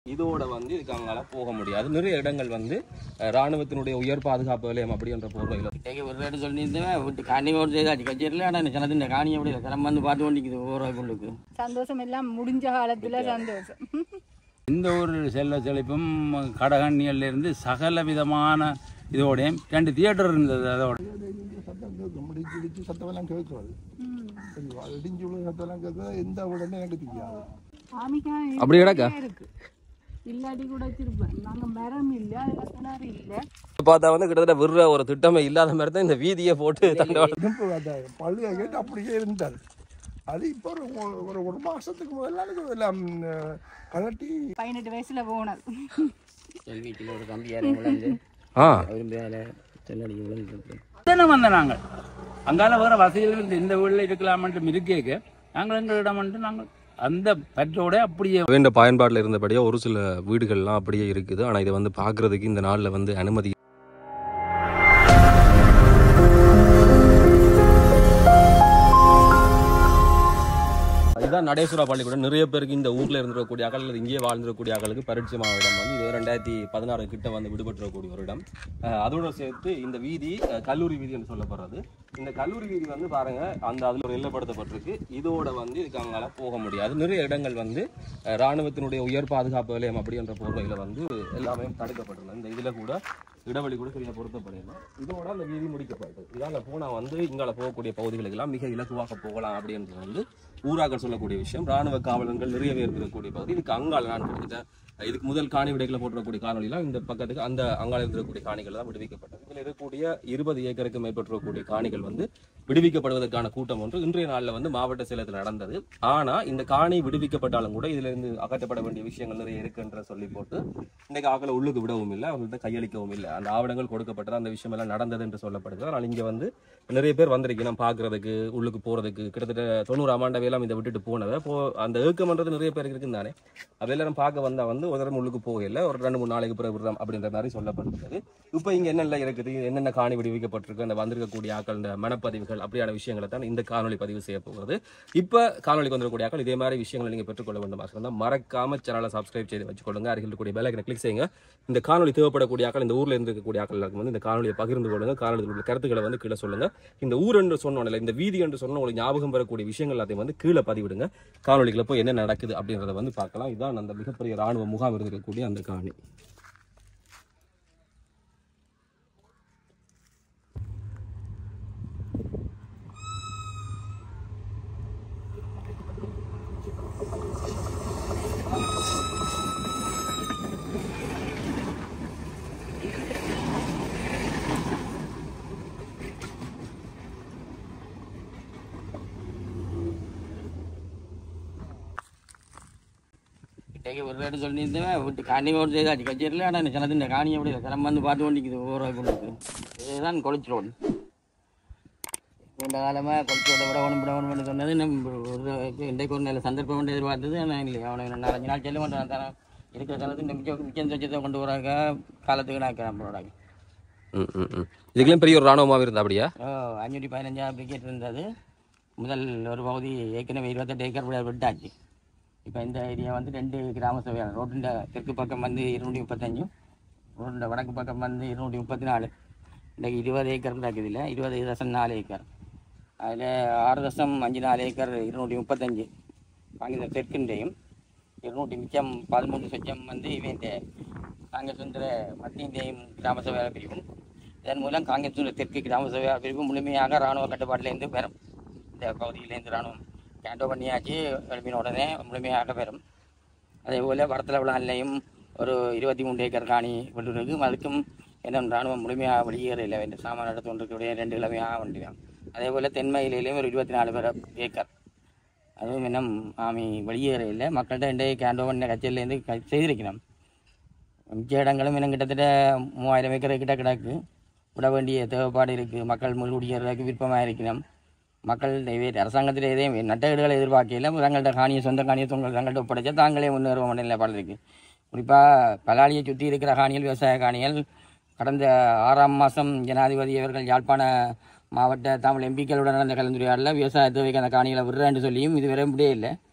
இதோட வந்து இதுக்கு அங்கால போக முடியாது நிறைய இடங்கள் வந்து அஹ், ராணுவத்தினுடைய உயர் பாதுகாப்பு நிலையம் அப்படின்ற போர்வையில் இன்னைக்கு ஒரு ரேட்டு சொல்லியிருந்தேன் விட்டு காணி ஒரு செய்தாச்சு கச்சேரியில் ஆனால் இந்த சிலது இந்த காணி எப்படி கிளம்ப வந்து பார்த்து கொண்டிக்குது ஒவ்வொரு ரூபாய்க்குள்ளுக்கு சந்தோஷம் எல்லாம் முடிஞ்ச காலத்துல சந்தோஷம் இந்த ஒரு செல்ல செழிப்பும் கடகண்ணியல்ல இருந்து சகல விதமான இதோடையும் ரெண்டு தியேட்டர் இருந்தது அதோட சத்தம் கேட்கும் முடிச்சு இடிச்சு சத்தமெல்லாம் கேட்குறது அது இடிஞ்சு விழுந்த சத்தம்லாம் கேட்குறது எந்த உடனே எனக்கு தெரியாது ஆமிக்கான அப்படி கிடக்கா? இருக்கு இல்லாட்டி கூட வச்சிருப்பேன் நாங்க மரம் இல்ல அதுல கிணறு இல்ல பார்த்தா வந்து கிட்டத்தட்ட விடுற ஒரு திட்டமே இல்லாத மாதிரி தான் இந்த வீதியை போட்டு தண்டவாளம் இடுப்பு அந்த பழுதை கேட்டு அப்படியே இருந்தார் அது இப்போ ஒரு ஒரு ஒரு மாசத்துக்கு முதல்ல எனக்கு எல்லாம் அஹ், கலட்டி பதினெட்டு வயசுல போனது செல்விக்கில் ஒரு தம்பி யாரும் விழுந்து ஆ விரும்பி அதில் செல்லடிக்க விழுந்து தானே வந்த நாங்கள் அங்கால வேற வசதிகள் இருந்து இந்த வீட்டில் இருக்கலாமன்ட்டு இருக்கேக்கு நாங்கள் எங்களிடம் வந்து நாங்கள் அந்த பற்றோட அப்படியே வேண்ட பயன்பாட்டில் இருந்தபடியே ஒரு சில வீடுகள்லாம் அப்படியே இருக்குது ஆனால் இதை வந்து பார்க்கறதுக்கு இந்த நாளில் வந்து அனுமதி இதுதான் நடேஸ்வரா பள்ளிக்கூடம் நிறைய பேருக்கு இந்த ஊர்ல இருந்திருக்கக்கூடிய அகல் அல்லது இங்கேயே வாழ்ந்திருக்கக்கூடிய அகலுக்கு பரிச்சயமான இடம் வந்து இது ரெண்டாயிரத்தி பதினாறு கிட்ட வந்து விடுபட்டிருக்கக்கூடிய ஒரு இடம் அஹ் அதோட சேர்த்து இந்த வீதி அஹ் கல்லூரி வீதி என்று சொல்லப்படுறது இந்த கல்லூரி வீதி வந்து பாருங்க அந்த அதுல ஒரு எல்லப்படுத்தப்பட்டிருக்கு இதோட வந்து இதுக்கு அங்கால போக முடியாது நிறைய இடங்கள் வந்து அஹ் ராணுவத்தினுடைய உயர் பாதுகாப்பு நிலையம் அப்படின்ற போர்வையில வந்து எல்லாமே தடுக்கப்பட்டுள்ளது இந்த இதுல கூட இடைவெளி கூட சரியா பொருத்தப்படல இதோட அந்த வீதி முடிக்கப்பட்டது இதால போனா வந்து இங்கால போகக்கூடிய பகுதிகளுக்கெல்லாம் மிக இலகுவாக போகலாம் அப்படின்றது வந்து ஊராக்கள் சொல்லக்கூடிய விஷயம் ராணுவ காவலர்கள் நிறைய பேர் இருக்கக்கூடிய பகுதி இதுக்கு அங்கால நான் கிட்டத்தட்ட இதுக்கு முதல் காணி விடைகளை போட்டுறக்கூடிய காணொலிலாம் இந்த பக்கத்துக்கு அந்த அங்கால இருக்கக்கூடிய காணிகள் தான் விடுவிக்கப்பட்டது இதில் இருக்கக்கூடிய இருபது ஏக்கருக்கு மேற்பட்டிருக்கக்கூடிய காணிகள் வந்து விடுவிக்கப்படுவதற்கான கூட்டம் ஒன்று இன்றைய நாளில் வந்து மாவட்ட சேலத்தில் நடந்தது ஆனா இந்த காணி விடுவிக்கப்பட்டாலும் கூட இதுல இருந்து அகற்றப்பட வேண்டிய விஷயங்கள் நிறைய இருக்குன்ற சொல்லி போட்டு இன்னைக்கு ஆக்களை உள்ளுக்கு விடவும் இல்லை அவங்கள்ட்ட கையளிக்கவும் இல்லை அந்த ஆவணங்கள் கொடுக்கப்பட்டது அந்த விஷயம் எல்லாம் நடந்தது என்று சொல்லப்படுது ஆனால் இங்க வந்து நிறைய பேர் வந்திருக்கணும் பார்க்கறதுக்கு உள்ளுக்கு போறதுக்கு கிட்டத்தட்ட தொண்ணூறாம் ஆண்டவையெல்லாம் இதை விட்டுட்டு போனவை போ அந்த ஏக்கம்ன்றது நிறைய பேருக்கு இருக்குன்னு தானே அது எல்லாரும் பார்க்க வந்தா வந்து ஒரு தரம் உள்ளுக்கு போகல ஒரு ரெண்டு மூணு நாளைக்கு பிறகு விடுறோம் அப்படின்ற மாதிரி சொல்லப்பட்டிருக்குது இப்போ இங்க என்னெல்லாம் இருக்குது என்னென்ன காணி விடுவிக்கப்பட்டிருக்கு அந்த வந்திருக்கக்கூடிய ஆக்கள் இந்த மனப்பதிவுகள் அப்படியான விஷயங்களை தான் இந்த காணொளி பதிவு செய்ய போகிறது இப்போ காணொலிக்கு வந்திருக்கக்கூடிய ஆக்கள் இதே மாதிரி விஷயங்களை நீங்க பெற்றுக்கொள்ள வேண்டும் இருந்தால் மறக்காம சேனலை சப்ஸ்கிரைப் செய்து வச்சுக்கொள்ளுங்க அருகில் இருக்கக்கூடிய பெல் கிளிக் செய்யுங்க இந்த காணொலி தேவைப்படக்கூடிய ஆக்கள் இந்த ஊர்ல இருக்கக்கூடிய ஆக்கள் எல்லாருக்கும் வந்து இந்த காணொலியை பகிர்ந்து கொள்ளுங்க காணொலியில் உள்ள கருத்துக்களை வந்து கீழே சொல்லுங்க இந்த ஊர் என்று சொன்னோம்ல இந்த வீதி என்று சொன்ன உங்களுக்கு ஞாபகம் வரக்கூடிய விஷயங்கள் எல்லாத்தையும் வந்து கீழே பதிவிடுங்க காணொலிக்குள்ள போய் என்ன நடக்குது அப்படின்றத வந்து பார்க்கலாம் இதான் அந்த மிகப்பெரிய ராணுவ முகாம் இருந்திருக்கக்கூடிய அந்த காணி இன்னைக்கு ஒரு ரேட்டு சொல்லியிருந்தேன் விட்டு காணி ஒரு செய்தாச்சு கச்சேரியில் ஆனால் இந்த சிலது இந்த காணி எப்படி கிளம்ப வந்து பார்த்து கொண்டிக்குது ஒவ்வொரு ரூபாய்க்குள்ளுக்கு இதுதான் கொளிச்சு ரோடு இந்த காலமாக கொளிச்சு ரோட விட ஒன்று விட ஒன்று சொன்னது நம்ம ஒரு இன்றைக்கு ஒரு நல்ல சந்தர்ப்பம் கொண்டு எதிர்பார்த்தது ஆனால் இல்லை அவனுக்கு நாலஞ்சு நாள் செல்ல மாட்டான் தானே இருக்கிற காலத்து இந்த மிச்சம் மிச்சம் சொச்சத்தை கொண்டு வராங்க காலத்துக்கு நான் கிளம்புறாங்க ம், ம், ம். இதுக்கெல்லாம் பெரிய ஒரு ராணுவமாக இருந்தா அப்படியா ஓ அஞ்சூற்றி பதினஞ்சா பிரிக்கெட் இருந்தது முதல் ஒரு பகுதி ஏற்கனவே இருபத்தெட்டு ஏக்கர் விட விட்டாச்சு இப்போ இந்த ஏரியா வந்து ரெண்டு கிராம சபை ரோட்டின் தெற்கு பக்கம் வந்து இருநூற்றி முப்பத்தஞ்சும் ரோட்டின் வடக்கு பக்கம் வந்து இருநூற்றி முப்பத்தி நாலு இந்த இருபது ஏக்கர் கிடக்குது இல்லை இருபது தசம் நாலு ஏக்கர் அதில் ஆறு தசம் அஞ்சு நாலு ஏக்கர் இருநூற்றி முப்பத்தஞ்சு வாங்கின தெற்குண்டையும் இருநூற்றி மிச்சம் பதிமூணு சொச்சம் வந்து இவன் காங்கிரஸ் சுந்தர மத்தியின்டையும் கிராம சபை பிரிவும் இதன் மூலம் காங்கிரஸ் சுந்தர தெற்கு கிராம சபை பிரிவு முழுமையாக இராணுவ கட்டுப்பாட்டிலேருந்து பெறும் இந்த பகுதியிலேருந்து இராணுவம் கேண்டோ பண்ணியாச்சு எழுப்பின உடனே முழுமையாக பெறும் அதே போல் வடத்தல விழாலையும் ஒரு இருபத்தி மூன்று ஏக்கர் காணி கொண்டிருக்கு அதுக்கும் என்ன இராணுவம் முழுமையாக வெளியேறல வேண்டும் சாமான் எடுத்து கொண்டிருக்கக்கூடிய ரெண்டு கிழமையாக வேண்டியதான் அதே போல் தென்மயிலையும் ஒரு இருபத்தி நாலு பேர் ஏக்கர் அதுவும் இன்னும் ஆமி வெளியேறையில் மக்கள்கிட்ட இன்றைய கேண்டோ பண்ண கட்சியிலேருந்து க செய்திருக்கணும் மிச்ச இடங்களும் இன்னும் கிட்டத்தட்ட மூவாயிரம் ஏக்கர் கிட்ட கிடக்கு விட வேண்டிய தேவைப்பாடு இருக்குது மக்கள் முழுகுடியறதுக்கு விருப்பமாக இருக்கணும் மக்கள் இவை- அரசாங்கத்தில் எதையும் நட்டகடுகளை எதிர்பார்க்கையில் தங்கள்கிட்ட காணியை சொந்த காணியை தொங்க தங்கள்கிட்ட ஒப்படைச்சா தாங்களே முன்னேறுவோம் நிலைப்பாடு இருக்குது குறிப்பாக பலாலியை சுற்றி இருக்கிற காணிகள் விவசாய காணிகள் கடந்த ஆறாம் மாதம் ஜனாதிபதி அவர்கள் யாழ்ப்பாண மாவட்ட தமிழ் எம்பிக்களுடன் நடந்த கலந்துரையாடலில் விவசாய தேவைக்கு அந்த காணிகளை விடுறேன்னு சொல்லியும் இதுவரை முடியே இல்லை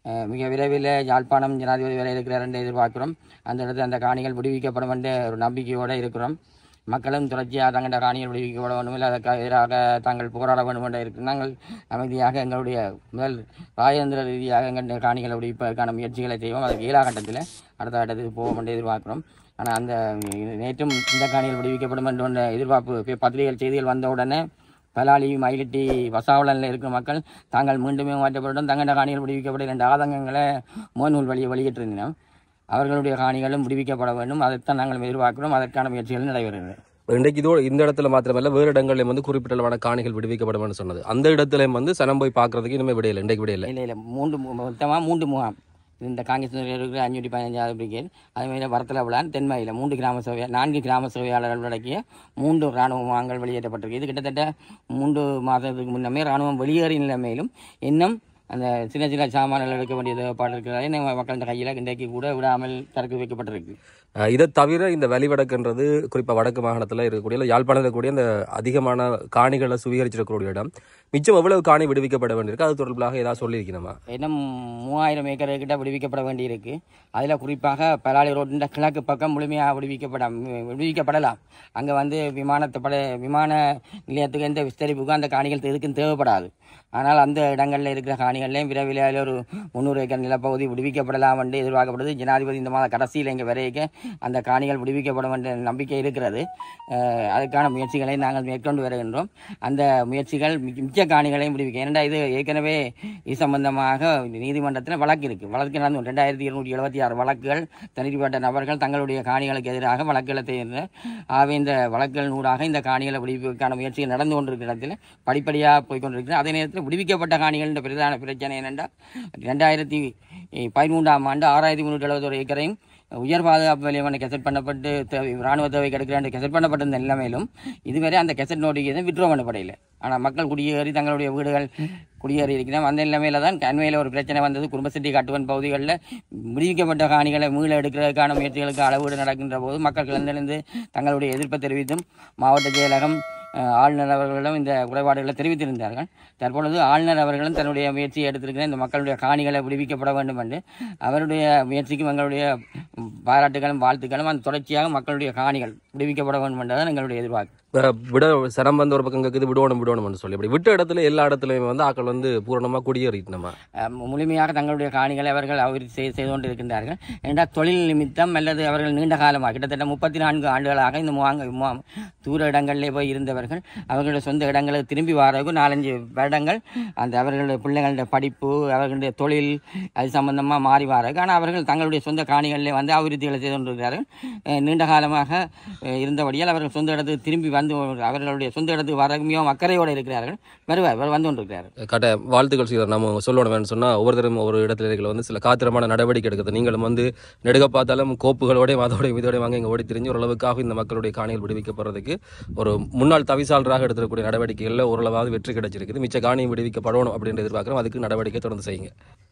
அஹ், மிக விரைவில் யாழ்ப்பாணம் ஜனாதிபதி வரை இருக்கிறார் என்று எதிர்பார்க்கிறோம் அந்த இடத்துல அந்த காணிகள் விடுவிக்கப்படும் என்ற ஒரு நம்பிக்கையோடு இருக்கிறோம் மக்களும் தொடர்ச்சியாக தங்களோட காணிகள் விடுவிக்கப்பட வேண்டும் இல்லை அதற்கு எதிராக தாங்கள் போராட வேண்டும் என்று இருக்கு நாங்கள் அமைதியாக எங்களுடைய முதல் ராஜேந்திர ரீதியாக எங்களுடைய காணிகளை விடுவிப்பதற்கான முயற்சிகளை செய்வோம் அதுக்கு ஏழா கட்டத்தில் அடுத்த கட்டத்துக்கு போவோம் என்று எதிர்பார்க்கிறோம் ஆனால் அந்த நேற்றும் இந்த காணிகள் விடுவிக்கப்படும் என்ற ஒன்று எதிர்பார்ப்பு பே- பத்திரிகைகள் செய்திகள் வந்த உடனே பலாலி மயிலிட்டி வசாவளனில் இருக்கிற மக்கள் தாங்கள் மீண்டுமே மாற்றப்படும் தங்கண்ட காணிகள் விடுவிக்கப்படும் என்ற ஆதங்கங்களை முகநூல் வழியை வெளியிட்டிருந்தோம் அவர்களுடைய காணிகளும் விடுவிக்கப்பட வேண்டும் அதைத்தான் நாங்கள் எதிர்பார்க்கிறோம் அதற்கான முயற்சிகள் நடைபெறுகிறது இன்றைக்கு இதோ இந்த இடத்துல மாத்திரமல்ல வேறு இடங்கள்லயும் வந்து குறிப்பிட்ட அளவான காணிகள் விடுவிக்கப்படும் சொன்னது அந்த இடத்துலயும் வந்து சனம் போய் பார்க்கறதுக்கு இனிமே விடையில இன்றைக்கு விடையில இல்லை இல்லை மூன்று மு- மொத்தமாக மூன்று முகாம் இந்த காங்கிரஸ் இருக்கிற அஞ்சூற்றி பதினஞ்சாவது பிரிகேட் அதேமாதிரி வரத்தல விழான் தென்மையில் மூன்று கிராம சபை நான்கு கிராம சபையாளர்கள் உள்ளடக்கிய மூன்று இராணுவ முகாம்கள் வெளியேற்றப்பட்டிருக்கு இது கிட்டத்தட்ட மூன்று மாதத்துக்கு முன்னமே இராணுவம் வெளியேறிய நிலைமையிலும் இன்னும் அந்த சின்ன சின்ன சாமான்கள் எடுக்க வேண்டிய தேவைப்பாடு இருக்கிறதால இன்னும் மக்கள் இந்த கையில் இன்றைக்கு கூட விடாமல் திறக்க வைக்கப்பட்டிருக்கு அஹ் இதை தவிர இந்த வலிவடக்குன்றது குறிப்பா வடக்கு மாகாணத்துல இருக்கக்கூடிய இல்ல யாழ்ப்பாணத்தில் இருக்கக்கூடிய அந்த அதிகமான காணிகளை சுவீகரிச்சிருக்கக்கூடிய இடம் மிச்சம் எவ்வளவு காணி விடுவிக்கப்பட வேண்டியிருக்கு அது தொடர்பாக ஏதாவது சொல்லியிருக்கணுமா இன்னும் மூவாயிரம் ஏக்கர் கிட்ட விடுவிக்கப்பட வேண்டியிருக்கு அதில் குறிப்பாக பலாலி ரோட்டின் கிழக்கு பக்கம் முழுமையாக விடுவிக்கப்பட விடுவிக்கப்படலாம் அங்கே வந்து விமானத்தை பட விமான நிலையத்துக்கு எந்த விஸ்தரிப்புக்கும் அந்த காணிகள் எதுக்கும் தேவைப்படாது ஆனால் அந்த இடங்களில் இருக்கிற காணிகள்லையும் விரைவில் அதில் ஒரு முந்நூறு ஏக்கர் நிலப்பகுதி விடுவிக்கப்படலாம் என்று எதிர்பார்க்கப்படுது ஜனாதிபதி இந்த மாத கடைசியில் இங்கே வரைக்க அந்த காணிகள் விடுவிக்கப்படும் என்ற நம்பிக்கை இருக்கிறது அஹ் அதுக்கான முயற்சிகளை நாங்கள் மேற்கொண்டு வருகின்றோம் அந்த முயற்சிகள் மிச்ச மிச்ச காணிகளையும் விடுவிக்க ஏனெண்டா இது ஏற்கனவே இது சம்பந்தமாக நீதிமன்றத்தில் வழக்கு இருக்குது வழக்கு நடந்து ரெண்டாயிரத்தி இருநூற்றி எழுபத்தி ஆறு வழக்குகள் தனிப்பட்ட நபர்கள் தங்களுடைய காணிகளுக்கு எதிராக வழக்குகளை செய்கின்றனர் ஆகவே இந்த வழக்குகள் ஊடாக இந்த காணிகளை விடுவிப்பதற்கான முயற்சிகள் நடந்து கொண்டிருக்கிற இடத்துல படிப்படியாக போய் கொண்டிருக்கிறது அதே நேரத்தில் விடுவிக்கப்பட்ட காணிகள் என்ற பிரதான பிரச்சனை என்னென்றால் ரெண்டாயிரத்தி பதிமூன்றாம் ஆண்டு ஆறாயிரத்தி முந்நூற்றி எழுபத்தொரு ஏக்கரையும் உயர் பாதுகாப்பு வலியமான கெசட் பண்ணப்பட்டு தேவை ராணுவ தேவை கிடைக்கிறாண்டு கெசட் பண்ணப்பட்டிருந்த நிலைமையிலும் இதுவரை அந்த கெசட் நோட்டிஃபிகேஷன் விட்ரோ பண்ணப்படையில ஆனால் மக்கள் குடியேறி தங்களுடைய வீடுகள் குடியேறி இருக்கிறோம் அந்த நிலைமையில தான் கண்மையில் ஒரு பிரச்சனை வந்தது குடும்பசிட்டி கட்டுவன் பகுதிகளில் விடுவிக்கப்பட்ட காணிகளை மீள எடுக்கிறதுக்கான முயற்சிகளுக்கு அளவீடு நடக்கின்ற போது மக்கள் கிளர்ந்தெழுந்து தங்களுடைய எதிர்ப்பை தெரிவித்தும் மாவட்ட செயலகம் அஹ், ஆளுநர் அவர்களிடம் இந்த குறைபாடுகளை தெரிவித்திருந்தார்கள் தற்பொழுது ஆளுநர் அவர்களும் தன்னுடைய முயற்சியை எடுத்திருக்கிற இந்த மக்களுடைய காணிகளை விடுவிக்கப்பட வேண்டும் என்று அவருடைய முயற்சிக்கும் எங்களுடைய பாராட்டுகளும் வாழ்த்துக்களும் அந்த தொடர்ச்சியாக மக்களுடைய காணிகள் விடுவிக்கப்பட வேண்டும் என்றதான் எங்களுடைய எதிர்பார்ப்பு இப்ப விட சனம் வந்து ஒரு பக்கம் கேக்குது விடணும் விடணும்னு சொல்லி அப்படி விட்ட இடத்துல எல்லா இடத்துலயும் வந்து ஆக்கள் வந்து பூரணமா குடியேறிட்டோமா அஹ், முழுமையாக தங்களுடைய காணிகளை அவர்கள் அபிவிருத்தி செய்து செய்து கொண்டு இருக்கின்றார்கள் என்றால் தொழில் நிமித்தம் அல்லது அவர்கள் நீண்ட காலமாக கிட்டத்தட்ட முப்பத்தி நான்கு ஆண்டுகளாக இந்த முகாங்க முகாம் தூர இடங்களிலே போய் இருந்தவர்கள் அவர்களுடைய சொந்த இடங்களுக்கு திரும்பி வரதுக்கு நாலஞ்சு வருடங்கள் அந்த அவர்களுடைய பிள்ளைகளுடைய படிப்பு அவர்களுடைய தொழில் அது சம்பந்தமாக மாறி வராங்க ஆனால் அவர்கள் தங்களுடைய சொந்த காணிகளிலே வந்து அபிவிருத்திகளை செய்து கொண்டிருக்கிறார்கள் அஹ், நீண்ட காலமாக அஹ், இருந்தபடியால் அவர்கள் சொந்த இடத்துக்கு திரும்பி வந்து அவர்களுடைய சொந்த இடத்துக்கு வர மிகவும் அக்கறையோடு இருக்கிறார்கள் வருவார் வந்து கொண்டிருக்கிறார்கள் கட்ட வாழ்த்துக்கள் செய்தார் நம்ம சொல்லணும் வேணும்னு சொன்னா ஒவ்வொருத்தரும் ஒரு இடத்துல இருக்கிற வந்து சில காத்திரமான நடவடிக்கை எடுக்கிறது நீங்களும் வந்து நெடுக பார்த்தாலும் கோப்புகளோடையும் அதோடையும் இதோடையும் வாங்க இங்கே ஓடி தெரிஞ்சு ஓரளவுக்காக இந்த மக்களுடைய காணிகள் விடுவிக்கப்படுறதுக்கு ஒரு முன்னாள் தவிசாளராக எடுத்துக்கூடிய நடவடிக்கைகளில் ஓரளவாவது வெற்றி கிடைச்சிருக்குது மிச்ச காணியும் விடுவிக்கப்படணும் அப்படின்னு எதிர்பார்க்குறோம் அதுக்கு நடவடிக்கை தொடர்ந்து செய்யுங்க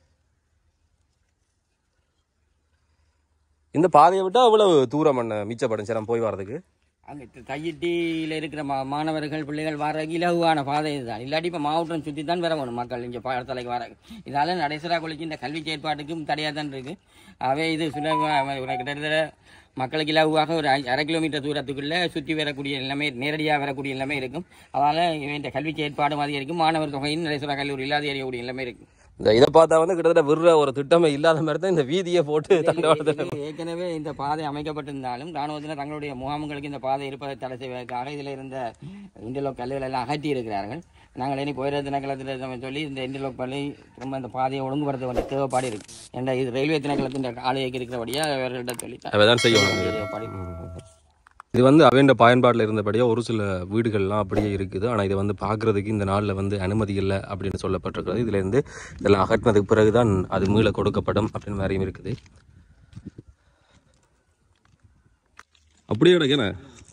இந்த பாதையை விட்டா அவ்வளவு தூரம் என்ன மிச்சப்படும் சரி நம்ம போய் வர்றதுக்கு அங்கே தையிட்டியில் இருக்கிற மா மாணவர்கள் பிள்ளைகள் வர இலகுவான பாதை இதுதான் இல்லாட்டி இப்போ மாவட்டம் சுற்றி தான் வர வேணும் மக்கள் இங்கே பாடத்தலைக்கு வர இதால நடைசரா கொலைக்கு இந்த கல்வி செயற்பாட்டுக்கும் தடையாக தான் இருக்குது அவை இது சுலபமாக ஒரு கிட்டத்தட்ட மக்களுக்கு இலகுவாக ஒரு ஐ- அரை கிலோமீட்டர் தூரத்துக்குள்ளே சுற்றி வரக்கூடிய எல்லாமே நேரடியாக வரக்கூடிய எல்லாமே இருக்கும் அதனால் இந்த கல்வி செயற்பாடும் அதிகரிக்கும் மாணவர் தொகையும் நடைசரா கல்லூரி இல்லாத அறியக்கூடிய எல்லாமே இருக்கும் இந்த இதை பார்த்தா வந்து கிட்டத்தட்ட விடுற ஒரு திட்டமே இல்லாத மாதிரி தான் இந்த வீதியை போட்டு தண்டவாளத்தில் இது ஏற்கனவே இந்த பாதை அமைக்கப்பட்டிருந்தாலும் ராணுவத்தினர் தங்களுடைய முகாம்களுக்கு இந்த பாதை இருப்பதை தடை செய்வதற்காக இதில் இருந்த இன்டர்லோக் கல்லுகளை எல்லாம் அகற்றி இருக்கிறார்கள் நாங்கள் இனி போயிட திணைக்களத்தில் சொல்லி இந்த இன்டர்லோக் பள்ளி திரும்ப இந்த பாதையை ஒழுங்குபடுத்த வேண்டிய தேவைப்பாடு இருக்கு ஏன்னா இது ரயில்வே திணைக்களத்தின் ஆளுகைக்கு இருக்கிறபடியாக அவர்கள்ட்ட சொல்லி அவைதான் செய்யணும் தேவைப்பாடு இது வந்து அவன் பயன்பாட்டில் இருந்தபடியே ஒரு சில வீடுகள்லாம் அப்படியே இருக்குது ஆனால் இதை வந்து பார்க்குறதுக்கு இந்த நாளில் வந்து அனுமதி இல்லை அப்படின்னு சொல்லப்பட்டிருக்கிறது இதுலேருந்து இதெல்லாம் அகற்றினதுக்கு பிறகு தான் அது மீள கொடுக்கப்படும் அப்படின்னு மாதிரியும் இருக்குது அப்படியே கிடக்கேன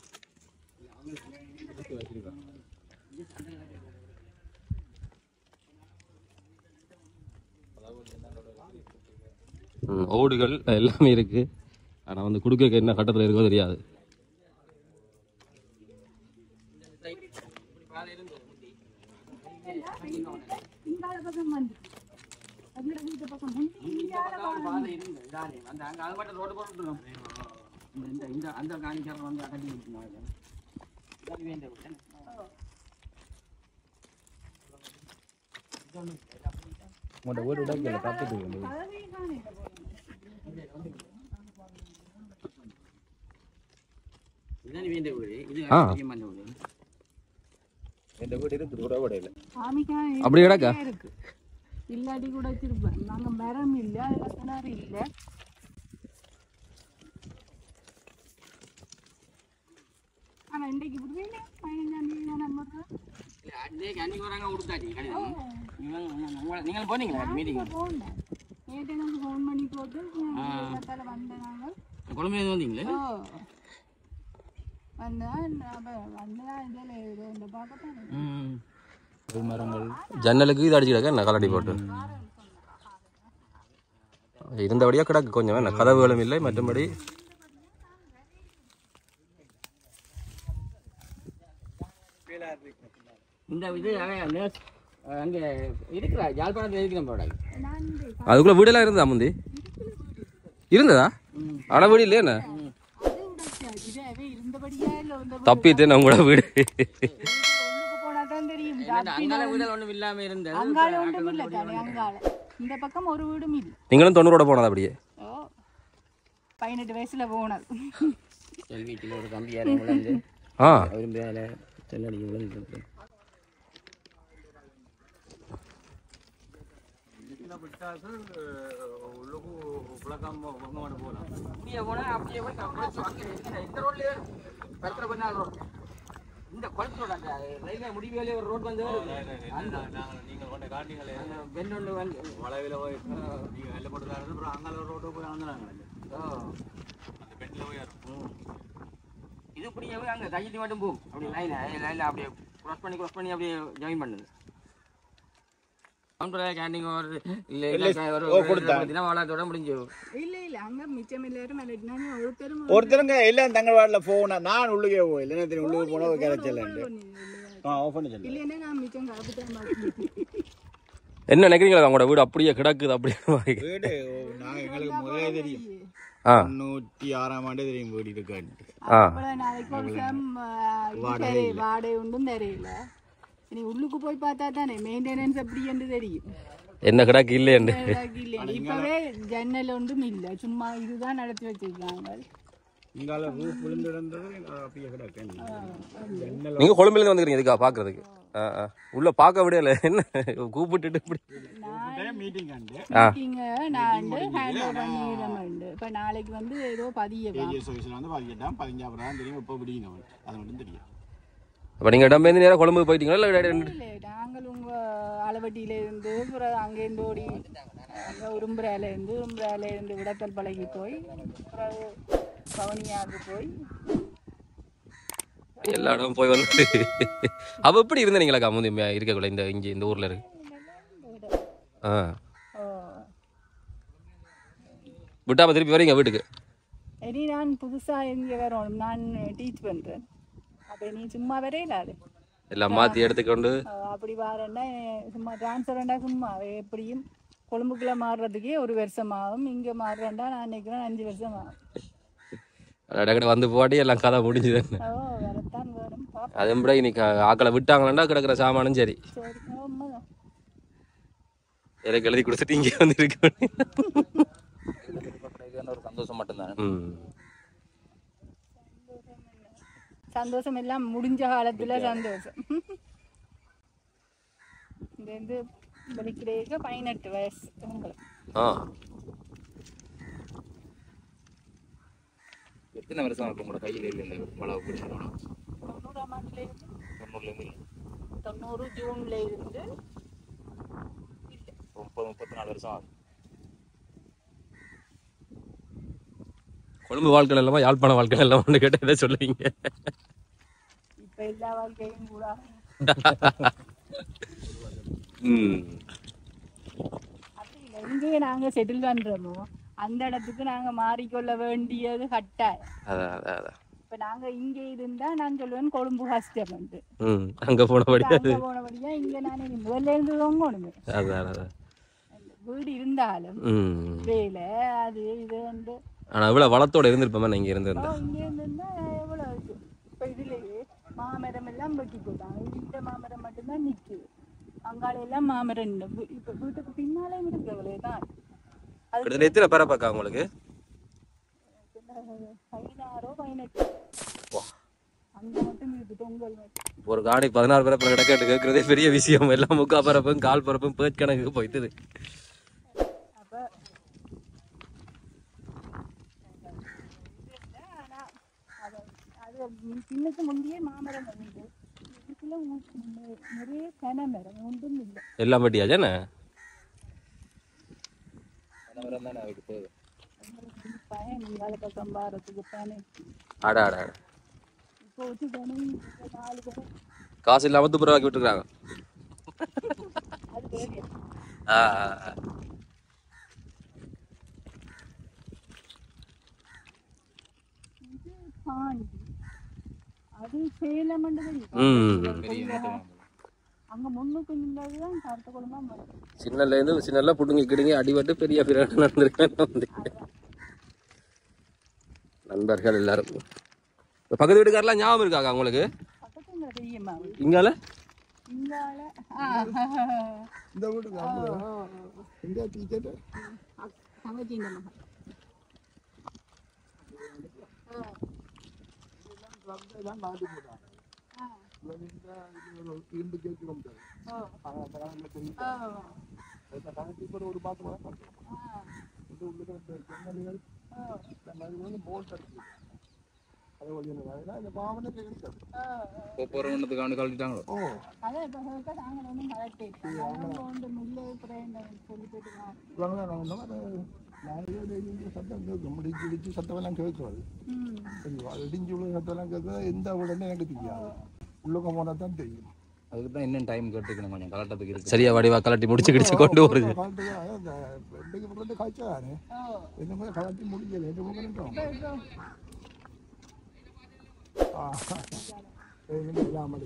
ம், ஓடுகள் எல்லாமே இருக்குது ஆனால் வந்து கொடுக்க என்ன கட்டத்தில் இருக்கோ தெரியாது இந்த பக்கம் வந்து எங்கட வீட்டு பக்கம் முந்தி இந்தியால பாதை இருந்தது தானே அந்த அங்க அது மட்டும் ரோடு போட்டுருக்கோம் இந்த இந்த இந்த அந்த காணிக்காரன் வந்து அகட்டி விட்டுருந்தாங்க இதான் வேண்டிய விட்டேன் உங்களோட வீடு உடைக்கல பக்கத்து வீடு கதவே காணே இந்த போல இதான் வேண்டிய வீடு இது ஆ. அதிகமான வீடு இந்த வீடு இருக்குது உறவுடையில சாமிக்கான அப்படி கிடக்கா? இருக்கு இல்லாட்டி கூட வச்சிருப்பேன் நாங்க மரம் இல்ல அதுல கிணறு இல்ல ஆனா இன்றைக்கு விடுவீங்க பதினஞ்சாம் தேதி தான் நம்பர் இல்ல, அன்னைக்கு அன்னைக்கு வராங்க கொடுத்தாச்சு கடிதம் நீங்கள் உங்களை- நீங்கள் போனீங்களா மீட்டிங் போனேன் நேற்று எனக்கு ஃபோன் பண்ணி போட்டு இடத்தால வந்தேன் நாங்கள் குழம்பு வந்தீங்களே ஓ வந்தேன் அப்போ வந்தேன் இதில் இது இந்த பார்க்கத்தான் ம் புல் மரங்கள் ஜன்னலுக்கு இது அடிச்சு கிடக்க என்ன கலடி போட்டு இருந்தபடியா கிடக்கு கொஞ்சம் என்ன கதவுகளும் இல்லை மற்றபடி இந்த இது நர்ஸ் அங்கே இருக்கிறா யாழ்ப்பாணத்தில் இருக்கிற ப்ராடக்ட் நான் அதுக்குள்ள வீடெல்லாம் இருந்தா முந்தி இருந்ததா அட வீடு இல்லையா என்ன அது உடைச்சாச்சு இதே இருந்தபடியா இல்லை இந்த தப்பித்தேன் உங்களோட வீடு உள்ளுக்கு போனா தான் தெரியும் அங்கால வீடுகள் ஒன்றும் இல்லாமல் இருந்தது அங்கால ஒன்றும் இல்லை தானே அங்கால இந்த பக்கம் ஒரு வீடும் இல்லை நீங்களும் தொண்ணூறோட போனதா அப்படியே ஓ பதினெட்டு வயசுல போனது எல் வீட்டில் ஒரு கம்பியார் விழுந்து ஆ அவரும் மேலே செல்லடிக்கு விழுந்து அப்படியே போனா அப்படியே போய் கம்பளம் அங்கே இருக்கிற இந்த ரோட்ல பத்திர பண்ணால் ரோட் இந்த குளத்து ரோடு அந்த ரயில்வே முடிவுகளே ஒரு ரோட் வந்து அந்த அந்த பெண் ஒன்று வந்து வளைவில் போய் நீங்கள் வெளில போட்டு தான் அப்புறம் அங்கே ரோட்டு போய் வந்தாங்க ஓ. அந்த பெண்ணில் போய் ம். இது இப்படியே போய் அங்கே கையெழுத்து மட்டும் போகும் அப்படி லைன் லைனில் அப்படியே க்ராஸ் பண்ணி க்ராஸ் பண்ணி அப்படியே ஜாயின் பண்ணுது கவுண்டர் கேண்டிங் ஒரு இல்லை ஒரு பார்த்தீங்கன்னா வாழத்தோட முடிஞ்சு இல்ல இல்ல அங்க மிச்சம் எல்லாரும் மிளட்டினாங்க ஒருத்தரும் ஒருத்தருங்க இல்லை தங்கள் வாட்டில் போனா நான் உள்ளுக்கே போய் இல்லை தெரியும் உள்ளுக்கு போனால் கிடைச்சலன்ட்டு ஆ ஆஃப் பண்ணி சொல்லு இல்லைன்னா நான் மிச்சம் கலப்பு தான் மாட்டேன் என்ன நினைக்கிறீங்களா உங்களோட வீடு அப்படியே கிடக்குது அப்படியே வீடு நாங்கள் எங்களுக்கு முதலே தெரியும் ஆ தொண்ணூற்றி ஆறாம் ஆண்டே தெரியும் வீடு இருக்கான்ட்டு ஆ அவ்வளவு நாளைக்கு ஒரு சம் வாடகை வாடகை ஒன்றும் தெரியல இனி உள்ளுக்கு போய் பார்த்தா தானே மெயின்டெனன்ஸ் எப்படி என்று தெரியும் என்ன கிடக்கு இல்லையண்டு எனக்கு இல்லையா இப்பவே ஜன்னல் ஒன்றும் இல்லை சும்மா இதுதான் நடத்தி வச்சிருக்காங்க இங்கால ரூப் விழுந்து இருந்தது அப்படியே கிடக்கு நீங்க கொழும்புலேருந்து வந்துக்கிறீங்க இதுக்கா பாக்குறதுக்கு ஆ ஆ உள்ள பார்க்க விடல என்ன கூப்பிட்டுட்டு இப்படி மீட்டிங் ஆண்டு ஆ மீட்டிங்க நான் ஹேண்ட் ஓவர் பண்ணிடுறேன் இப்போ நாளைக்கு வந்து ஏதோ பதியவா ஏஜிஎஸ் ஆஃபீஸில் வந்து பதினெட்டாம் பதினஞ்சாம் தான் தெரியும் இப்போ பிடிக்கணும் அது மட்டும் தெரியும் அப்ப நீங்க இடம்பெயர்ந்து நேரம் கொழும்பு போயிட்டீங்களா இல்லை ரெண்டு- இல்லை நாங்கள் உங்க அளவட்டியில இருந்து அப்புறம் அங்கேருந்து ஓடி அங்கே உரும்புறால இருந்து உரும்புறால இருந்து விடத்தல் பழகி போய் அப்புறம் பவனியாவுக்கு போய் எல்லா இடமும் போய் வந்து அவ எப்படி இருந்தீங்களா முந்தி இருக்கக்குள்ள இந்த இங்க இந்த ஊர்ல இருக்கு ஆ ஓ விட்டாம திருப்பி வரீங்க வீட்டுக்கு இனி நான் புதுசாக இங்கே வரணும் நான் டீச் பண்ணுறேன் அப்போ நீ சும்மா வரையிலாது எல்லாம் மாத்தி எடுத்துக்கொண்டு அப்படி வரேன்னா சும்மா ட்ரான்ஸ்ஃபரண்டா சும்மா எப்படியும் கொழும்புக்குள்ள மாறுறதுக்கே ஒரு வருஷம் ஆகும் இங்கே மாறுறேன்டா நான் நினைக்கிறேன் அஞ்சு வருஷம் ஆகும் டக்கட வந்து போட்டி எல்லாம் கதை முடிஞ்சுது ஓ வரத்தான் வேணும் பாப்போம் அதே முறை இன்னைக்கு ஆக்களை விட்டாங்களா கிடக்குற சாமானும் சரி சரி உண்மைதான் எனக்கு எழுதி கொடுத்துட்டு இங்கே வந்து இருக்கு ஒரு சந்தோஷம் மட்டும்தான் ம் சந்தோஷம் எல்லாம் முடிஞ்ச காலத்துல சந்தோஷம் இந்த வந்து படிக்கிறதுக்கு பதினெட்டு வயசு உங்களுக்கு ஆ எத்தனை வருஷம் இப்போ உங்களோட கையில் இல்லை இந்த வளவு பிடிச்சிருக்கணும் தொண்ணூறாம் ஆண்டுல இருந்து தொண்ணூறுலேருந்து தொண்ணூறு ஜூன்ல இருந்து முப்பது முப்பத்தி நாலு வருஷம் ஆகுது கொழும்பு வாழ்க்கை இல்லாம யாழ்ப்பாண வாழ்க்கை இல்லாம ஒன்று கேட்டால் எதை சொல்லுவீங்க இப்ப எல்லா வாழ்க்கையும் கூட ம் அப்படி இல்லை எங்கே நாங்க செட்டில் பண்றோமோ அந்த இடத்துக்கு நாங்க மாறிக்கொள்ள வேண்டியது கட்டாயம் அதான் அதான் அதான் இப்ப நாங்க இங்க இருந்தா நான் சொல்லுவேன் கொழும்பு கஷ்டம் வந்து ம் அங்கே போனபடி அது அங்க போனபடியா இங்க நான் இனி முதல்ல இருந்து தொங்கணுமே அதான் அதான் வீடு இருந்தாலும் ம் வேலை அது இது வந்து ஆனா இவ்வளவு வளத்தோட இருந்திருப்போமே நான் இங்க இருந்திருந்தேன் இங்க இருந்திருந்தா எவ்வளோ இருக்கு இப்போ இதுலயே மாமரம் எல்லாம் வெட்டி போட்டாங்க இந்த மாமரம் மட்டும்தான் நிக்குது அங்கால எல்லாம் மாமரம் இல்லை இப்போ வீட்டுக்கு பின்னாலே இருக்கிறவளே தான் அது கிட்டத்தட்ட எத்தனை பேரை பார்க்க உங்களுக்கு பதினாறோ பதினெட்டு அங்க மட்டும் இருக்கு தொங்கல் மட்டும் ஒரு காணிக்கு பதினாறு பேரை கிடக்க கேட்கறதே பெரிய விஷயம் எல்லாம் முக்கா பரப்பும் கால் பரப்பும் பேட் கணக்கு போயிட்டுது அப்ப இது இல்லை, ஆனா அது அது பின்னுக்கு முந்தையே மாமரம் வந்து இதுக்குள்ள ஊ- நெ- நிறைய பனை மரம் ஒன்றும் இல்லை எல்லாம் வெட்டியாச்சானே பயன் வேலை பக்கம் பாரத்துக்கு பனை அட அட அட இப்போ வச்சு பனை இப்போ நாலு பனை காசு இல்லாம துப்புரவாக்கி விட்டுருக்காங்க அது வேலையா ஆ, ஆ, ஆ. இது பாண்டி அது சேலம் ம் அங்க முன்னுக்கு நின்றதுதான் கருத்த குழம்பா வரும் சின்னல இருந்து சின்னல புடுங்கி கிடுங்கி அடிபட்டு பெரிய பிராண்டு நடந்திருக்கேன் வந்து நண்பர்கள் எல்லாரும் இப்ப பக்கத்து வீட்டுக்காரெல்லாம் ஞாபகம் இருக்காங்க உங்களுக்கு பக்கத்துல தெரியுமா இங்கால இங்கால ஆ, இந்த வீட்டுக்கு அவங்க இந்த டீச்சர் தங்கச்சி இந்த மகன் எல்லாம் மாட்டி போட்டாங்க இவன் இந்த இது ஒரு இரும்பு கேட்டு கொண்டாரு அந்த காலத்துல தெரியும் இந்த கணக்கு இப்போ ஒரு பாத்து வளர்ப்பாங்க இது உள்ளுக்கு இந்த ஜன்னல்கள் இந்த மாதிரி வந்து போல்ட் அடிச்சு அது வழி என்ன இந்த பாவனுக்கு இருக்கு போறவனத்துக்கு அவனு கழட்டிட்டாங்களோ ஓ அதான் இப்போ சொல்லிட்டு நாங்கள் ஒன்றும் கலெக்ட் அவங்க வந்து முல்லை பிரேண்டர் சொல்லி போயிட்டு வா. இவங்க நான் ஒன்றும் அது நிறைய இடிஞ்சு சத்தம் கேட்கும் இடிச்சு இடிச்சு சத்தமெல்லாம் கேட்கும் அது ம் தெரியும் அது இடிஞ்சு உள்ள சத்தம்லாம் கேட்கும் எந்த உடனே எனக்கு தெரியாது உள்ளுக்க போனால் தான் தெரியும் அதுக்கு தான் இன்னும் டைம் கேட்டுக்கணும் கொஞ்சம் கலட்டத்துக்கு இருக்கு சரியா வடிவா கலட்டி முடிச்சு கிடிச்சு கொண்டு வருது கலட்டு தான் இந்த ரெண்டுக்கு பக்கத்து காய்ச்சலானே ஓ என்ன மாதிரி கலட்டி முடிக்கல ரெண்டு பக்கம் இப்போ இல்லாமல்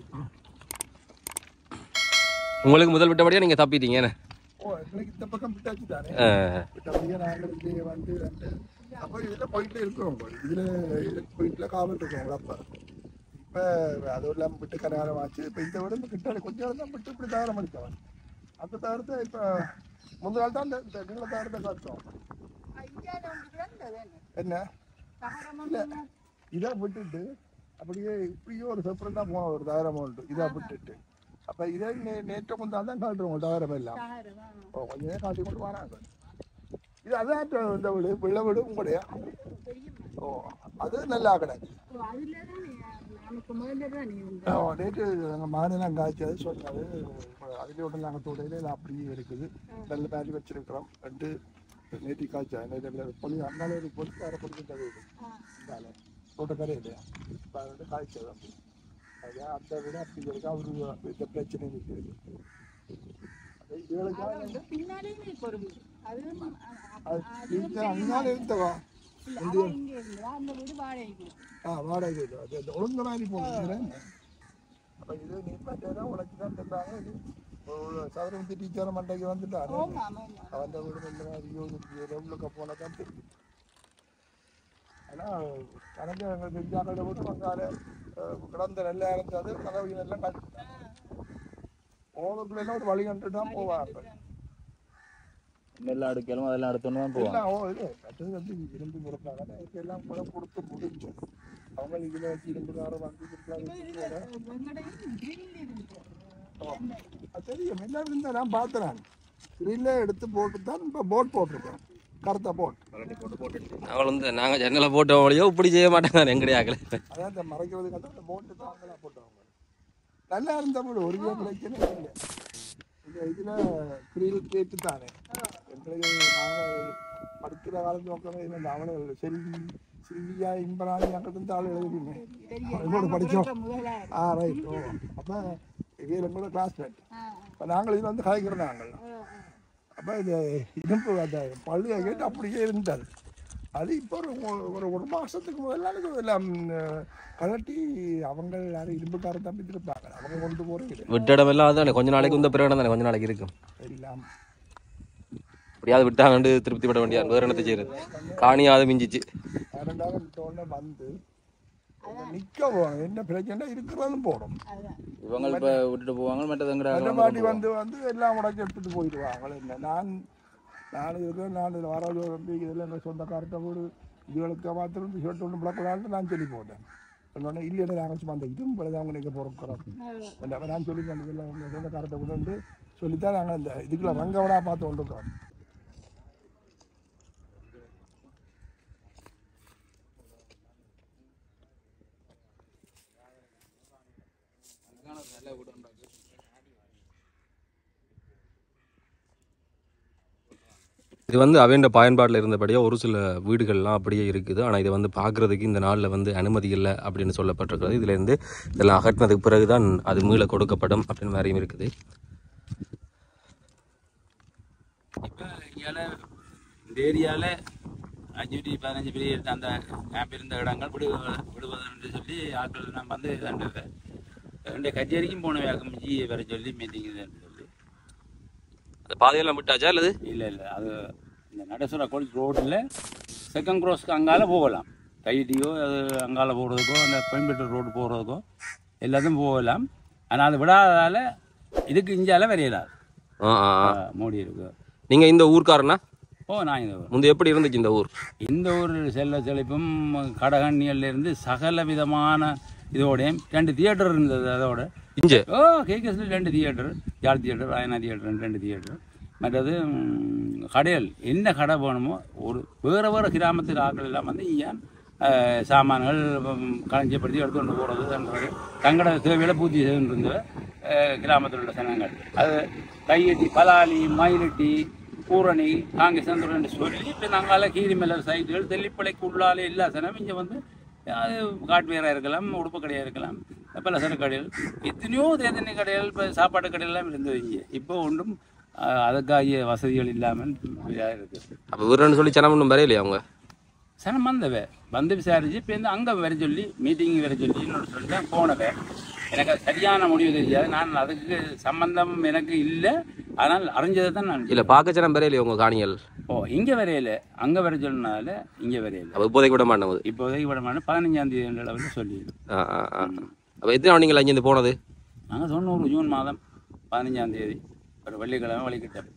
உங்களுக்கு முதல் விட்டபடியா நீங்க தப்பிட்டீங்க என்ன? ஓ எங்களுக்கு இந்த பக்கம் விட்டாச்சு தானே ஆ. விட்டபடியே நாங்கள் இங்கே வந்து ரெண்டு அப்போ இதில் போயிட்டு இருக்கிறோம் போல இதில் போயிட்டுல காவல் இருக்கோம் அப்போ இப்போ அதுவும் இல்லாமல் விட்டு கரையாரம் ஆச்சு இப்போ இந்த விட இந்த கிட்ட கொஞ்ச நேரம் தான் விட்டு இப்படி தகரம் அடித்தவன் அந்த தகரத்தை இப்போ முந்த நாள் தான் இந்த இந்த நீள தகரத்தை காட்டுறோம் ஐயாவில் உங்களுக்கு இருந்தது என்ன என்ன தகரமாக இதை விட்டுட்டு அப்படியே இப்படியே ஒரு செப்பரேட்டாக போன ஒரு தகரம் உண்டு இதை விட்டுட்டு அப்போ இதே நே நேற்று முந்தால் தான் காட்டுறோம் தகரம் எல்லாம் தகரம் ஓ கொஞ்ச நேரம் காட்டி கொண்டு வராங்க இது அதான் இந்த வீடு வெள்ளை வீடு உங்களுடைய ஓ அது நல்லா கிடக்கு அதில் தான் நமக்கு முதல்ல தான் நீ வந்து ஓ, நேற்று எங்கள் மாநிலம் காய்ச்சது சொன்னது அதிலே விட்டு நாங்கள் தோடையில அப்படியே இருக்குது நல்ல மாதிரி வச்சிருக்கிறோம் ரெண்டு நேற்று காய்ச்சா நேற்று பொலி அந்தால ஒரு பொலிக்கார பொலிக்கிட்ட வீடு இந்தால தோட்டக்காரே இல்லையா இப்போ அது வந்து காய்ச்சது அப்படி அதான் அந்த விட அப்படி இருக்கா ஒரு இந்த பிரச்சனை இருக்குது அது இதுகளுக்காக அது பின்னாலே நீ பொறுமை அது அது இது அங்கால இருந்தவா இல்லை அவன் இங்கே இருந்தா அந்த வீடு வாடகைக்கு ஆ வாடகை இது அது அந்த ஒழுங்கு மாதிரி போகிறேன் அப்போ இது நீ தான் உனக்கு தான் தந்தாங்க இது ஒரு சதுரந்தி டீச்சர் மண்டைக்கு வந்துட்டாரு ஆமாம் ஆமாம் அவன் வீடு இந்த மாதிரி யோசிச்சு உள்ளுக்க போனால் தான் தெரியும் ஆனால் கணக்கு எங்கள் செஞ்சாக்கள விட்டு வந்தால கிடந்த நெல்லை இறந்தது கதவு எல்லாம் கட்டிட்டாங்க ஓவருக்குள்ள ஒரு வழி கண்டு தான் போவாங்க நெல் அடுக்கலும் அதெல்லாம் அடுத்தோன்னு தான் போவாங்க எல்லாம் ஓ இது கட்டுறது வந்து இரும்பு கொடுப்பாங்க இப்போ எல்லாம் கூட கொடுத்து முடிஞ்சு அவங்க இதில் வச்சு இரும்புக்கார வந்து இருக்காங்க வெங்கடையும் கிரில் இருக்கு அது தெரியும் எல்லாம் இருந்தா நான் பார்த்தேன் ஸ்க்ரீன்ல எடுத்து போட்டு தான் இப்போ போட் போட்டிருக்கேன் கருத்த போட் அவள் வந்து நாங்க ஜன்னலை போட்ட வழியோ இப்படி செய்ய மாட்டாங்க எங்கடையாக்கல அதான் இந்த மறைக்கிறதுக்கு அந்த போட்டு தான் அங்கெல்லாம் போட்டவங்க நல்லா இருந்த போது ஒரு வித பிரச்சனை இல்லை இந்த இதில் ஸ்க்ரீன் கேட்டு தானே எங்களுக்கு நாங்கள் படிக்கிற காலத்து நோக்கமே இல்லை அவனை செல்வி செல்வியா இன்பராணி அங்கே இருந்து ஆள் எழுதினேன் எங்களோட படித்தோம் முதலாளி ஆ ரைட் ஓ அப்போ இது எங்களோட கிளாஸ்மேட் இப்போ நாங்கள் இதில் வந்து கலைக்கிறோம் நாங்கள் அப்போ இது இடுப்பு அந்த பள்ளியை கேட்டு அப்படியே இருந்தார் அது இப்போ ஒரு ஒரு ஒரு மாதத்துக்கு முதல்ல எல்லாம் அஹ், கழட்டி அவங்க யாரும் இரும்புக்கார தம்பி இருப்பாங்க அவங்க கொண்டு போகிறது விட்ட இடம் எல்லாம் அதானே கொஞ்ச நாளைக்கு இந்த பிறகு தானே கொஞ்ச நாளைக்கு இருக்கும் எல்லாம் எப்படியாவது விட்டாங்கண்டு திருப்தி பட வேண்டிய வேற என்னத்தை செய்யறது காணியாவது மிஞ்சிச்சு இரண்டாவது விட்டோடனே வந்து நிக்க போகணும் என்ன பிரச்சனை இருக்கிறதும் போடும் இவங்க இப்ப விட்டுட்டு போவாங்க மற்றது அந்த பாட்டி வந்து வந்து எல்லாம் உடச்சி எடுத்துட்டு போயிடுவாங்க என்ன நான் நான் இருக்கிறேன் நான் இதில் வர வந்து இதில் எங்கள் சொந்தக்கார்ட்ட வீடு இதுகளுக்கு மாத்திரம் ஷர்ட் ஒன்று பிளக்கலான்ட்டு நான் சொல்லி போட்டேன் சொன்னோடனே இல்லைன்னு நாங்கள் சும்மா அந்த இதுவும் பிள்ளை அவங்க நீங்கள் பொறுக்கிறோம் அப்ப நான் சொல்லி அந்த இதில் எங்கள் சொந்தக்கார்ட்ட கொண்டு வந்து சொல்லித்தான் நாங்கள் அந்த இதுக்குள்ள ரங்கவடா பார்த்து கொண்டிருக்கிறோம் இது வந்து அவன் பயன்பாட்டில் இருந்தபடியே ஒரு சில வீடுகள்லாம் அப்படியே இருக்குது ஆனால் இதை வந்து பார்க்குறதுக்கு இந்த நாளில் வந்து அனுமதி இல்லை அப்படின்னு சொல்லப்பட்டிருக்கிறது இதுலேருந்து இதெல்லாம் அகற்றினதுக்கு பிறகு தான் அது மீள கொடுக்கப்படும் அப்படின்னு மாதிரியும் இருக்குது இப்போ இங்கால இந்த ஏரியாவில் அஞ்சு டி பதினஞ்சு பெரிய அந்த கேம்ப் இருந்த இடங்கள் விடு விடுவதுன்னு சொல்லி ஆட்கள் நான் வந்து ரெண்டு ரெண்டு கச்சேரிக்கும் போன வேகம் ஜி வர சொல்லி மீட்டிங் இதுன்னு சொல்லி அந்த பாதையெல்லாம் விட்டாச்சா அல்லது இல்லை இல்லை அது இந்த நடசுர கோயில் ரோட்டில் செகண்ட் க்ரோஸ்க்கு அங்கால போகலாம் தைட்டியோ அது அங்கால போகிறதுக்கோ அந்த பெண்பெட்டு ரோடு போகிறதுக்கோ எல்லாத்தையும் போகலாம் ஆனால் அது விடாததால் இதுக்கு இஞ்சால வரையலாது ஆ ஆ ஆ மூடி இருக்கு நீங்கள் இந்த ஊர்க்காரனா ஓ நான் இது முந்தைய எப்படி இருந்துச்சு இந்த ஊர் இந்த ஒரு செல்ல செழிப்பும் கடகண்ணியல்ல இருந்து சகல விதமான இதோடையும் ரெண்டு தியேட்டர் இருந்தது அதோட இஞ்சே ஓ கேகேஸில் ரெண்டு theatre Yarl theatre Rayana theatre ரெண்டு தியேட்டர் மற்றது ம், கடைகள் என்ன கடை வேணுமோ ஒரு வேறு வேறு கிராமத்தில் ஆட்கள் எல்லாம் வந்து ஏன் சாமான்கள் ம், களஞ்சியப்படுத்தி எடுத்துக்கொண்டு போகிறது தங்களோட தேவையில பூர்த்தி செய்து இருந்த கிராமத்தில் உள்ள சனங்கள் அது கையெட்டி பலாலி மயிலட்டி பூரணி காங்கிரஸ் என்று சொல்லி இப்போ நாங்கள் கீரிமலர் சைடுகள் தெல்லிப்பளைக்கு உள்ளாலே எல்லா சனமும் இங்கே வந்து அது காட்வேராக இருக்கலாம் உடுப்பு கடையாக இருக்கலாம் பலசர கடைகள் எத்தனையோ தேதனை கடைகள் இப்போ சாப்பாடு கடையெல்லாம் இருந்தது இங்கே இப்போ ஒன்றும் அஹ், அதுக்காகிய வசதிகள் இல்லாமல் இதாக இருக்குது அப்போ வீரன்னு சொல்லி சனம் ஒன்றும் வரையிலையா அவங்க சனம் வந்தவ வந்து விசாரிச்சு இப்போ வந்து அங்கே வர சொல்லி மீட்டிங் வர சொல்லி இன்னொரு சொல்லி தான் போனவ எனக்கு அது சரியான முடிவு தெரியாது நான் அதுக்கு சம்பந்தம் எனக்கு இல்லை ஆனால் அறிஞ்சதை தான் நான் இல்லை பார்க்க சனம் வரையிலையா உங்கள் காணிகள் ஓ இங்கே வரையில அங்கே வர சொன்னனால இங்கே வரையில அப்போ இப்போதைக்கு விட மாட்டேங்குது இப்போதைக்கு விடமான பதினஞ்சாம் தேதி என்ற அளவில் சொல்லிடுது ஆ ஆ ஆ அப்போ எத்தனை நாள் நீங்கள் அங்கேருந்து போனது நாங்கள் தொண்ணூறு ஜூன் மாதம் பதினஞ்சாம் தேதி ஒரு வெள்ளிக்கிழமை வழிகிட்டோம்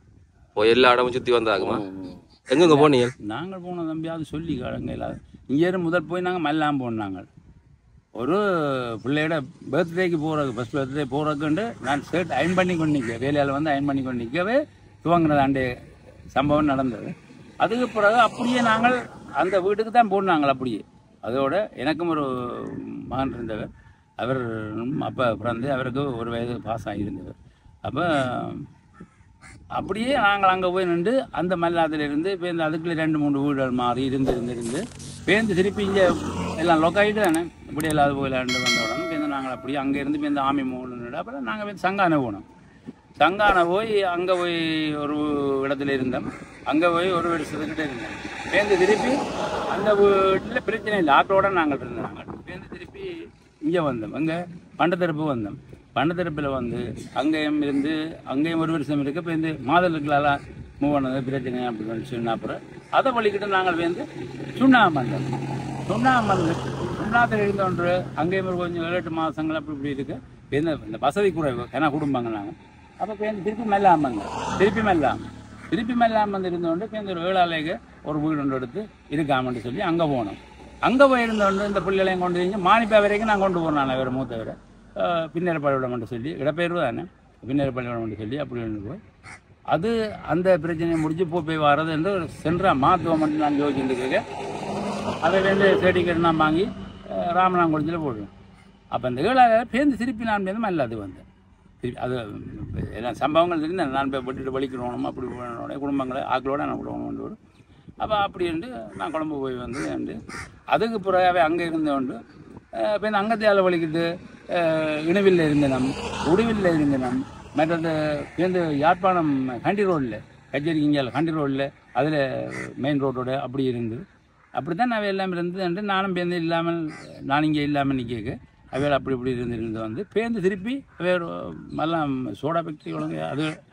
ஓ எல்லா இடமும் சுற்றி வந்தாகுமா எங்கெங்க போனீங்க நாங்கள் போன தம்பி அது சொல்லி காலங்க இல்லாத இங்கேருந்து முதல் போய் நாங்கள் மல்லாம் போனோம் நாங்கள் ஒரு பிள்ளையோட பர்த்டேக்கு போகிறது ஃபஸ்ட் பர்த்டே போகிறதுக்குண்டு நான் ஷர்ட் அயன் பண்ணி கொண்டு நிற்க வேலையால் வந்து அயன் பண்ணி கொண்டு நிற்கவே துவங்கினது அண்டே சம்பவம் நடந்தது அதுக்கு பிறகு அப்படியே நாங்கள் அந்த வீட்டுக்கு தான் போனாங்கள் அப்படியே அதோட எனக்கும் ஒரு மகன் இருந்தவர் அவர் அப்போ பிறந்து அவருக்கு ஒரு வயது பாஸ் ஆகியிருந்தவர் அப்போ அப்படியே நாங்கள் அங்கே போய் நின்று அந்த மல்லாத்துல இருந்து பேருந்து அதுக்குள்ளே ரெண்டு மூணு வீடுகள் மாறி இருந்து இருந்து இருந்து பேருந்து திருப்பி இங்கே எல்லாம் லொக்காயிட்டு தானே இப்படி இல்லாத போயிலாண்டு வந்த உடனே பேருந்து நாங்கள் அப்படியே அங்கே இருந்து பேருந்து ஆமி மூணு அப்புறம் நாங்கள் போய் சங்கான போனோம் சங்கான போய் அங்கே போய் ஒரு இடத்துல இருந்தோம் அங்கே போய் ஒரு வருஷத்துக்கிட்ட இருந்தோம் பேருந்து திருப்பி அந்த வீட்டில் பிரச்சனை இல்லை ஆட்டோட நாங்கள் இருந்தோம் நாங்கள் பேருந்து திருப்பி இங்கே வந்தோம் அங்கே பண்டத்தரப்பு வந்தோம் பண்டத்தரப்பில் வந்து அங்கேயும் இருந்து அங்கேயும் ஒரு வருஷம் இருக்க இப்போ இந்த மாதலுக்கெல்லாம் மூவ் பண்ணது பிரச்சனை அப்படின்னு சொன்ன அப்புறம் அதை வழிக்கிட்டு நாங்கள் வந்து சுண்ணாம்பு வந்தோம் சுண்ணாம்பு வந்து சுண்ணாத்தில் இருந்தோன்று அங்கேயும் ஒரு கொஞ்சம் ஏழு எட்டு மாதங்கள் அப்படி இப்படி இருக்கு இந்த இந்த வசதி குறைவு ஏன்னா குடும்பங்கள் நாங்கள் அப்போ இப்போ திருப்பி மெல்லாம் வந்தோம் திருப்பி மெல்லாம் திருப்பி மெல்லாம் வந்து இருந்தோண்டு இப்போ இந்த ஒரு ஏழாலைக்கு ஒரு வீடு ஒன்று எடுத்து இருக்காமன்னு சொல்லி அங்கே போனோம் அங்கே போய் இருந்தோண்டு இந்த பிள்ளைகளையும் கொண்டு வந்து மானிப்பா வரைக்கும் நான் கொண்டு போனேன் வேறு மூத்தவரை பின்னர பள்ளிவிடம் சொல்லி இடப்பெயர்வு தானே பின்னர பள்ளிவிடம் சொல்லி அப்படி ஒன்று போய் அது அந்த பிரச்சனையை முடிஞ்சு போ போய் வர்றது என்று சென்ற மாத்துவம் நான் யோசிச்சுட்டு இருக்கேன் அதிலேருந்து சர்டிஃபிகேட் நான் வாங்கி அஹ், ராமநாங்குளத்தில் போடுவேன் அப்போ இந்த ஏழாயிரம் பேருந்து திருப்பி நான் பேருந்து மல்ல அது வந்து திருப்பி அது எல்லாம் சம்பவங்கள் தெரிந்து நான் போய் விட்டுட்டு வலிக்கணும் அப்படி போனோட குடும்பங்களை ஆக்களோட நான் விடணும் ஒரு அப்போ அப்படி இருந்து நான் குழம்பு போய் வந்து வந்து அதுக்கு பிறகு அங்கே இருந்தோண்டு இப்போ இந்த அங்கத்தியால் வலிக்கிட்டு இணுவில் இருந்தனம் உடுவில் இருந்தனம் மற்றது இந்த யாழ்ப்பாணம் கண்டி ரோடில் கச்சேரி இங்கே கண்டி ரோடில் அதில் மெயின் ரோட்டோட அப்படி இருந்து அப்படி தான் அவை எல்லாம் இருந்து நானும் பேருந்து இல்லாமல் நான் இங்கே இல்லாமல் நிற்க அவைகள் அப்படி இப்படி இருந்து இருந்து வந்து பேருந்து திருப்பி வேறு எல்லாம் சோடா ஃபேக்ட்ரி ஒழுங்கு அது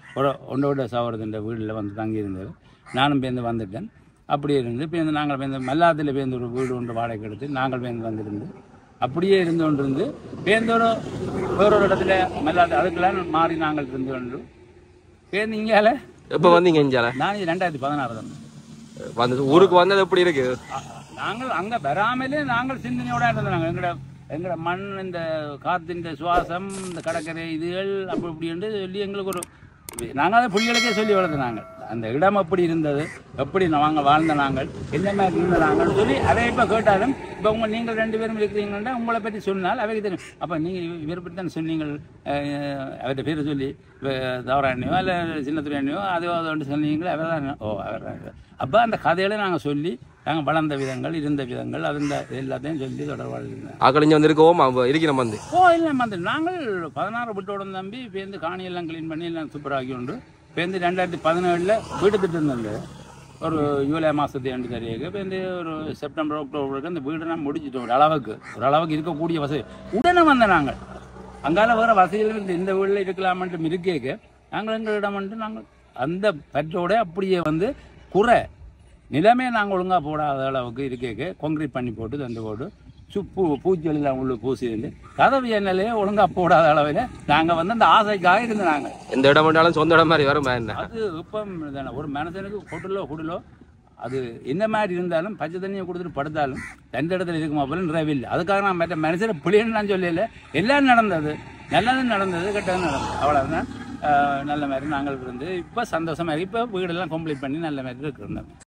ஒரு ஒன்றோட சகோதரத்தின் வீட்டில் வந்து தங்கியிருந்தார் நானும் பேருந்து வந்துட்டேன் அப்படியே இருந்து பேருந்து நாங்கள் பேருந்து மல்லாத்தில் பேருந்து ஒரு வீடு ஒன்று வாடகை எடுத்து நாங்கள் பேருந்து வந்திருந்து அப்படியே இருந்து கொண்டு இருந்து பேருந்தோட வேறொரு இடத்துல மல்லாத அதுக்கெல்லாம் மாறி நாங்கள் இருந்து கொண்டு பேருந்து இங்கால எப்ப வந்தீங்க இஞ்சால நான் ரெண்டாயிரத்தி பதினாறு தான் வந்து ஊருக்கு வந்தது எப்படி இருக்கு நாங்கள் அங்க வராமலே நாங்கள் சிந்தனையோட இருந்தாங்க எங்கட எங்கட மண் இந்த காத்தின் சுவாசம் இந்த கடற்கரை இதுகள் அப்படி இப்படி என்று சொல்லி எங்களுக்கு ஒரு நாங்கள் அதை புள்ளிகளுக்கே சொல்லி வளர்த்துனாங்க அந்த இடம் எப்படி இருந்தது எப்படி நாங்கள் வாழ்ந்த நாங்கள் என்ன மாதிரி இருந்த நாங்கள் சொல்லி அதை இப்போ கேட்டாலும் இப்போ உங்க நீங்கள் ரெண்டு பேரும் இருக்கிறீங்கன்னா உங்களை பற்றி சொன்னால் அவைக்கு தெரியும் அப்போ நீங்கள் இவரை பற்றி தான் சொன்னீங்கள் அஹ், அவர்கிட்ட பேர் சொல்லி தவறாண்ணியோ இல்லை சின்னத்துறையோ அது வந்து சொன்னீங்களே அவர் தான் ஓ அவர் அப்போ அந்த கதைகளை நாங்கள் சொல்லி நாங்கள் வளர்ந்த விதங்கள் இருந்த விதங்கள் அதுந்த எல்லாத்தையும் சொல்லி தொடர்பாக இருந்தேன் ஆக்கள் இங்க வந்து இருக்கோம் இருக்கிற வந்து ஓ இல்லை வந்து நாங்கள் பதினாறு விட்டோட தம்பி பேருந்து காணியெல்லாம் க்ளீன் பண்ணி எல்லாம் சூப்பராக்கி உண்டு பேருந்து ரெண்டாயிரத்தி பதினேழில் வீடு திட்டம் இருந்தது ஒரு ஜூலை மாதத்து ரெண்டு தரையாக பேருந்து ஒரு செப்டம்பர் அக்டோபருக்கு அந்த வீடெல்லாம் முடிச்சிட்டோம் ஒரு அளவுக்கு ஒரு அளவுக்கு இருக்கக்கூடிய வசதி உடனே வந்த நாங்கள் அங்கால வேறு வசதிகள் இருந்து இந்த வீட்டில் இருக்கலாமன்ட்டு இருக்கேக்கு நாங்கள் எங்களிடம் வந்துட்டு நாங்கள் அந்த பெற்றோட அப்படியே வந்து குறை நிலமே நாங்கள் ஒழுங்காக போடாத அளவுக்கு இருக்கேக்கு கான்கிரீட் பண்ணி போட்டு தந்து போட்டு சுப்பு பூச்செல்லாம் உள்ள பூசிருந்து கதவு எண்ணலையே ஒழுங்காக போடாத அளவில் நாங்கள் வந்து அந்த ஆசைக்காக இருந்து நாங்கள் எந்த இடம் வேண்டாலும் சொந்த இடம் மாதிரி வருமா என்ன அது இப்போ தானே ஒரு மனுஷனுக்கு கொட்டலோ குடலோ அது என்ன மாதிரி இருந்தாலும் பச்சை தண்ணியை கொடுத்துட்டு படுத்தாலும் எந்த இடத்துல இருக்குமா போல நிறைவில்லை அதுக்காக நான் மற்ற மனுஷனை புளியன்னு நான் சொல்லல எல்லாம் நடந்தது நல்லதும் நடந்தது கெட்டதும் நடந்தது அவ்வளோதான் நல்ல மாதிரி நாங்கள் இருந்து இப்போ சந்தோஷமாக இப்போ வீடெல்லாம் கம்ப்ளீட் பண்ணி நல்ல மாதிரி இருக்கிறோம்